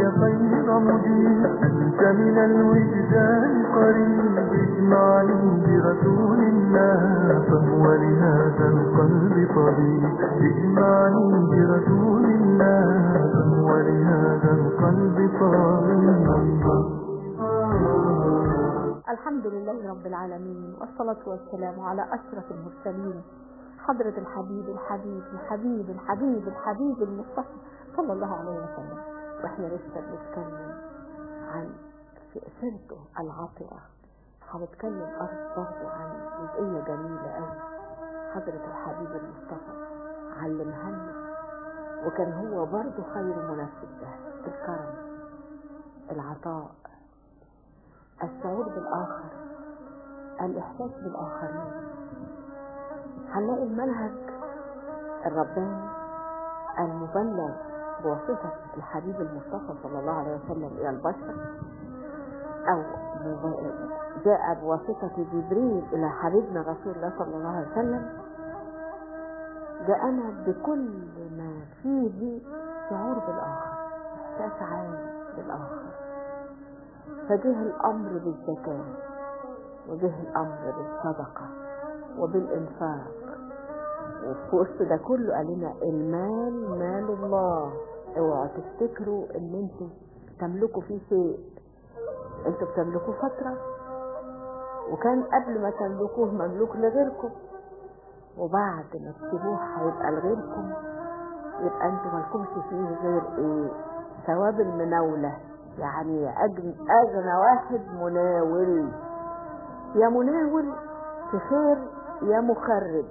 خير مجيب أنت من الوجدان قريب اجمعني برسول الله فهو لهذا القلب طبيب اجمعني برسول الله فهو لهذا القلب طبيب الحمد لله رب العالمين والصلاة والسلام على أشرف المرسلين حضرة الحبيب الحبيب الحبيب الحبيب الحبيب المصطفى صلى الله عليه وسلم واحنا لسه بنتكلم عن سيرته العاطرة هنتكلم برضه عن جزئية جميلة قوي حضرة الحبيب المصطفى علمها لنا وكان هو برضه خير منفذ ده الكرم العطاء الشعور بالآخر الإحساس بالآخرين هنلاقي المنهج الرباني المبلغ بواسطة الحبيب المصطفى صلى الله عليه وسلم إلى البشر أو جاء بواسطة جبريل إلى حبيبنا رسول الله صلى الله عليه وسلم جاءنا بكل ما فيه شعور بالآخر إحساس عام بالآخر فجه الأمر بالزكاة وجه الأمر بالصدقة وبالإنفاق وفي وسط ده كله قال لنا المال مال الله اوعوا تفتكروا ان انتوا تملكوا فيه شيء انتوا بتملكوه فترة وكان قبل ما تملكوه مملوك لغيركم وبعد ما تسيبوه هيبقى لغيركم يبقى انتوا مالكمش فيه غير ايه ثواب المناولة يعني أجن أغنى واحد مناول يا مناول في خير يا مخرب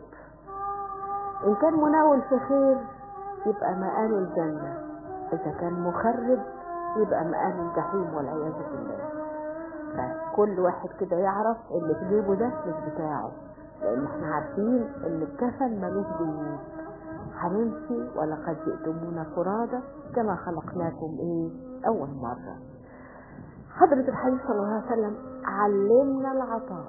إن كان مناول في خير يبقى مآل الجنة إذا كان مخرب يبقى مآل الجحيم والعياذ بالله فكل واحد كده يعرف اللي في جيبه ده مش بتاعه لأن احنا عارفين إن الكفن ملوش جيوب هنمشي ولقد جئتمونا فرادى كما خلقناكم ايه أول مرة حضرة الحبيب صلى الله عليه وسلم علمنا العطاء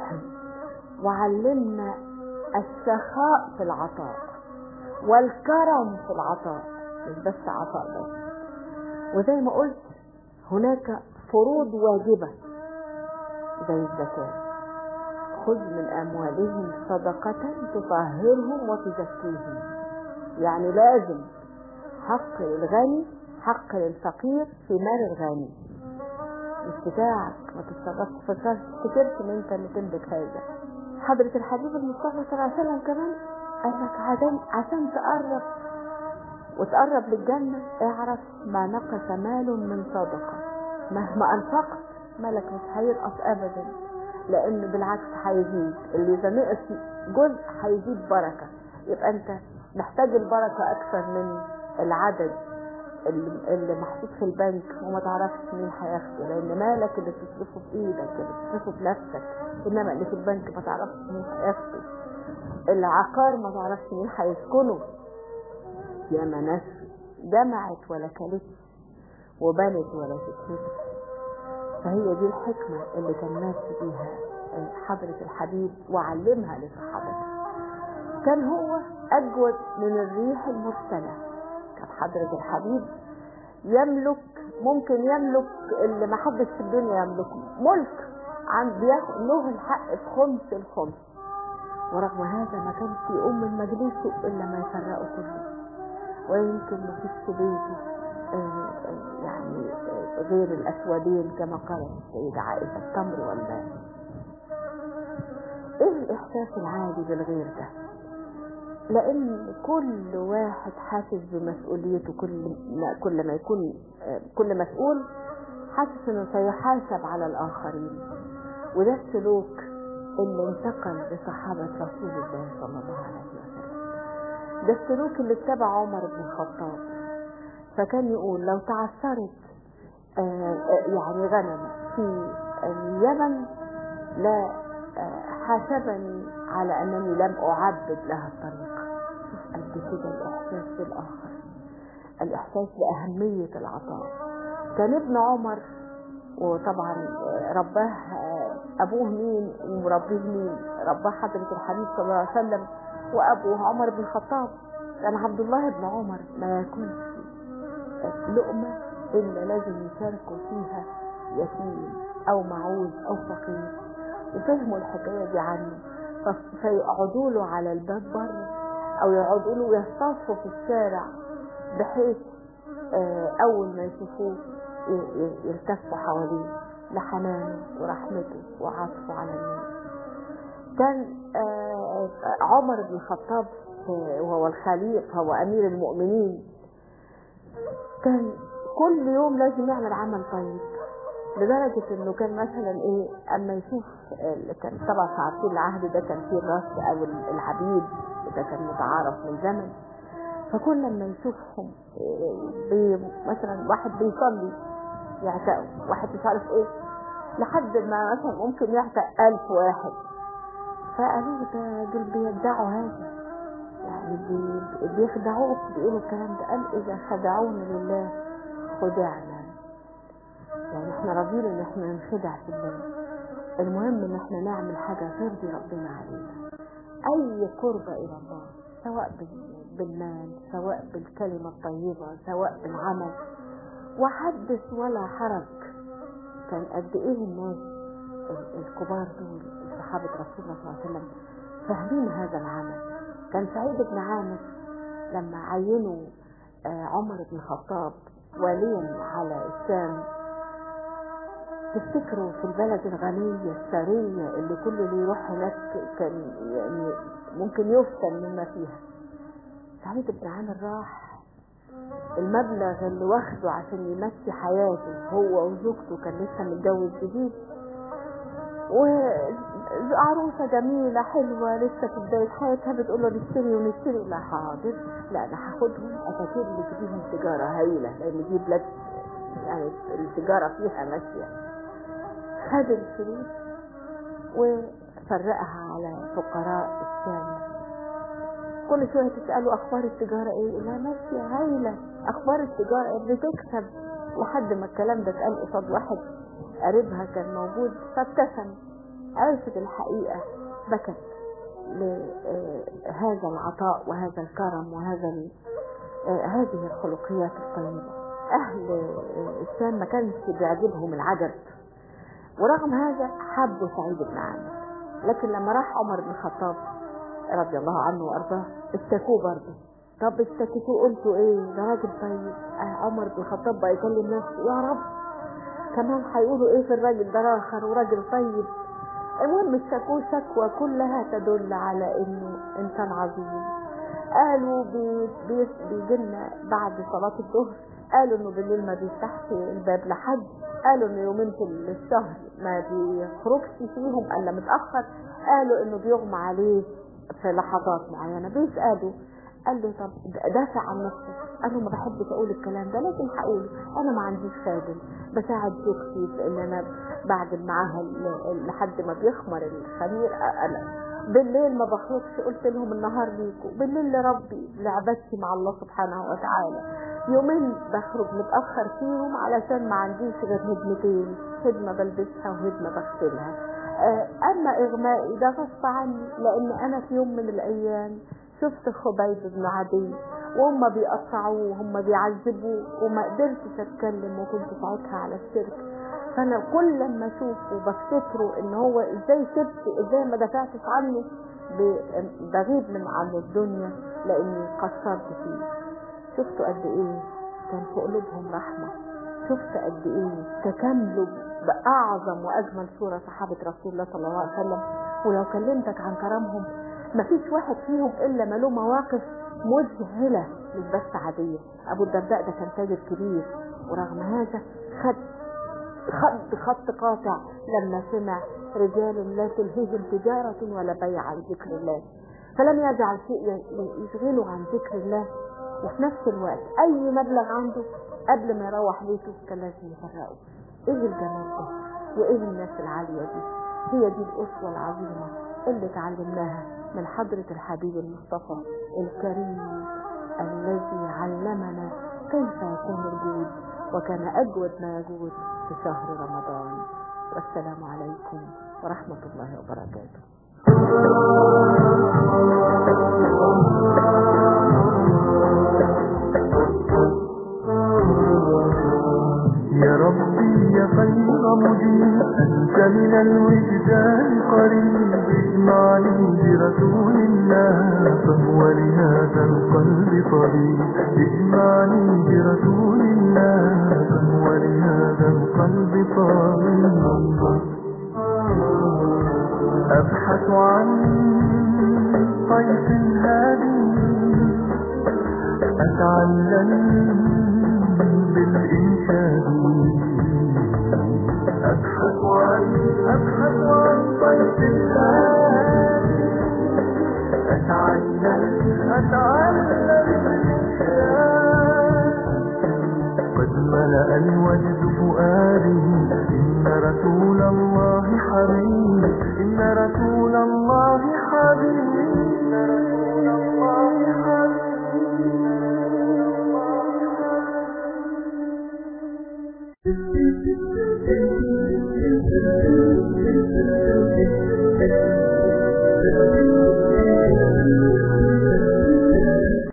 وعلمنا السخاء في العطاء والكرم في العطاء مش بس عطاء بس وزي ما قلت هناك فروض واجبة زي الزكاة خذ من أموالهم صدقة تطهرهم وتزكيهم يعني لازم حق للغني حق للفقير في مال الغني مش بتاعك ما تتصرفش فكرت ان انت اللي تملك هذا حضرة الحبيب المصطفى صلى الله عليه وسلم كمان قال لك عشان عشان تقرب وتقرب للجنة اعرف ما نقص مال من صدقة مهما انفقت مالك مش هينقص ابدا لان بالعكس هيزيد اللي اذا نقص جزء هيزيد بركة يبقى انت محتاج البركة اكثر من العدد اللي, اللي محطوط في البنك وما تعرفش مين هياخده لان مالك اللي بتصرفه بايدك اللي بتصرفه بنفسك انما اللي في البنك ما تعرفش مين هياخده العقار ما تعرفش مين هيسكنه يا ما ناس جمعت ولا كلتش وبنت ولا سكتش فهي دي الحكمة اللي كان ماشي بيها حضرة الحبيب وعلمها لصحابته كان هو أجود من الريح المرسلة كان حضرة الحبيب يملك ممكن يملك اللي ما حدش في الدنيا يملكه ملك عن بياخد له الحق في خمس الخمس ورغم هذا ما كانش يقوم من مجلسه إلا ما يفرقه كله ويمكن ما فيش في بيته يعني غير الأسودين كما قالت السيدة عائشة التمر والماء ايه الإحساس العادي بالغير ده لأن كل واحد حاسس بمسؤوليته كل ما, كل ما يكون كل مسؤول حاسس انه سيحاسب على الآخرين وده السلوك اللي انتقل لصحابة رسول الله صلى الله عليه وسلم ده السلوك اللي اتبع عمر بن الخطاب فكان يقول لو تعثرت يعني غنم في اليمن لا حاسبني على أنني لم أعبد لها الطريق قد كده الإحساس بالآخر الإحساس بأهمية العطاء كان ابن عمر وطبعا رباه أبوه مين ومربيه مين رباه حضرة الحبيب صلى الله عليه وسلم وأبوه عمر بن الخطاب كان عبد الله بن عمر ما ياكلش لقمة إلا لازم يشاركوا فيها يتيم أو معوز أو فقير وفهموا الحكاية دي عنه ف- فيقعدوا له على الباب بره أو يقعدوا له يصطفوا في الشارع بحيث آه، أول ما يشوفوه ي- ي- يلتفوا حواليه لحنانه ورحمته وعطفه على الناس كان آه، عمر بن الخطاب آه، وهو الخليفة هو أمير المؤمنين كان كل يوم لازم يعمل عمل طيب لدرجة انه كان مثلا ايه اما يشوف ال- كان طبعا في عارفين العهد ده كان فيه الراس او ال- العبيد ده كان متعارف من زمن فكل لما يشوفهم إيه، بي مثلا واحد بيصلي يعتقوا واحد مش عارف ايه لحد ما مثلا ممكن يعتق ألف واحد فقالوا له ده دول بيدعوا هذا يعني بي- بيخدعوك بيقولوا الكلام ده قال إذا خدعونا لله خدعنا يعني احنا راضيين ان احنا نخدع في الله المهم ان احنا نعمل حاجة ترضي ربنا علينا اي قربة الى الله سواء بال- بالمال سواء بالكلمة الطيبة سواء بالعمل وحدث ولا حرج كان قد ايه الناس ال- الكبار دول صحابة رسول الله صلى الله عليه وسلم فاهمين هذا العمل كان سعيد بن عامر لما عينوا آه، عمر بن الخطاب واليا على الشام تفتكروا في البلد الغنية الثرية اللي كل اللي يروح هناك كان يعني ممكن يفتن مما فيها سعيد بن عامر راح المبلغ اللي واخده عشان يمشي حياته هو وزوجته كان لسه متجوز جديد وعروسة جميلة حلوة لسه في بداية حياتها بتقول له نشتري ونشتري لا حاضر لا انا هاخدهم اسافر لك بيهم تجارة هايلة لان دي بلاد يعني التجارة فيها ماشية خد الفلوس وفرقها على فقراء الشام كل شوية تسأله أخبار التجارة إيه؟ لا ماشية هايلة أخبار التجارة بتكسب لحد ما الكلام ده اتقال قصاد واحد قريبها كان موجود فابتسم عرفت الحقيقة بكت لهذا العطاء وهذا الكرم وهذا ال- آه، هذه الخلقيات الطيبة أهل آه، الشام ما كانش بيعجبهم العجب ورغم هذا حبوا سعيد بن عامر لكن لما راح عمر بن الخطاب رضي الله عنه وارضاه اشتكوه برضه طب اشتكيتوه قلتوا ايه ده راجل طيب آه عمر بن الخطاب بقى يكلم نفسه يا رب كمان هيقولوا ايه في الراجل ده راخر وراجل طيب المهم اشتكوه شكوى كلها تدل على انه انسان عظيم قالوا بي بي بيجيلنا بعد صلاة الظهر قالوا انه بالليل ما بيفتحش الباب لحد قالوا انه يومين في الشهر ما بيخرجش فيهم الا متأخر قالوا انه بيغمى عليه في لحظات معينة بيسألوا قال له طب دافع عن نفسه قال له ما بحبش اقول الكلام ده لكن هقوله انا ما عنديش خادم بساعد زوجتي في ان انا بعد معاها ل- لحد ما بيخمر الخمير انا بالليل ما بخرجش قلت لهم النهار ليكوا بالليل لربي لعبادتي مع الله سبحانه وتعالى يومين بخرج متأخر فيهم علشان ما عنديش غير هدمتين هدمة بلبسها وهدمة بغسلها آه، اما اغمائي ده غصب عني لان انا في يوم من الايام شفت خبيب بن عدي وهم بيقطعوه وهم بيعذبوه وما قدرتش اتكلم وكنت ساعتها على الشرك فانا كل لما اشوفه بفتكره ان هو ازاي سبت ازاي ما دافعتش عنه ب- بغيب من عن الدنيا لاني قصرت فيه شفتوا قد ايه كان في قلوبهم رحمة شفت قد ايه تكاملوا بأعظم وأجمل صورة صحابة رسول الله صلى الله عليه وسلم ولو كلمتك عن كرمهم مفيش واحد فيهم إلا ما له مواقف مذهلة مش بس عادية أبو الدرداء ده كان تاجر كبير ورغم هذا خد خط خط قاطع لما سمع رجال لا تلهيهم تجارة ولا بيع عن ذكر الله فلم يجعل شيء ي- يشغله عن ذكر الله وفي نفس الوقت أي مبلغ عنده قبل ما يروح بيته كان لازم يفرقه إيه الجمال ده وإيه الناس العالية دي هي دي الأسوة العظيمة اللي تعلمناها من حضرة الحبيب المصطفى الكريم الذي علمنا كيف يكون الجود وكان أجود ما يجود في شهر رمضان والسلام عليكم ورحمة الله وبركاته Thank you. مجيب أنت من الوجدان قريب اجمعني برسول الله فهو لهذا القلب طبيب اجمعني برسول الله فهو لهذا القلب طبيب أبحث عن طيف هادي أتعلم بالإنشاد أبحث عن أبحث عن طيف هادي أتعلم أتعلم بالإنشاد قد ملأ الوجد فؤادي إن رسول الله حبيب إن رسول الله حبيب إن رسول الله حبيب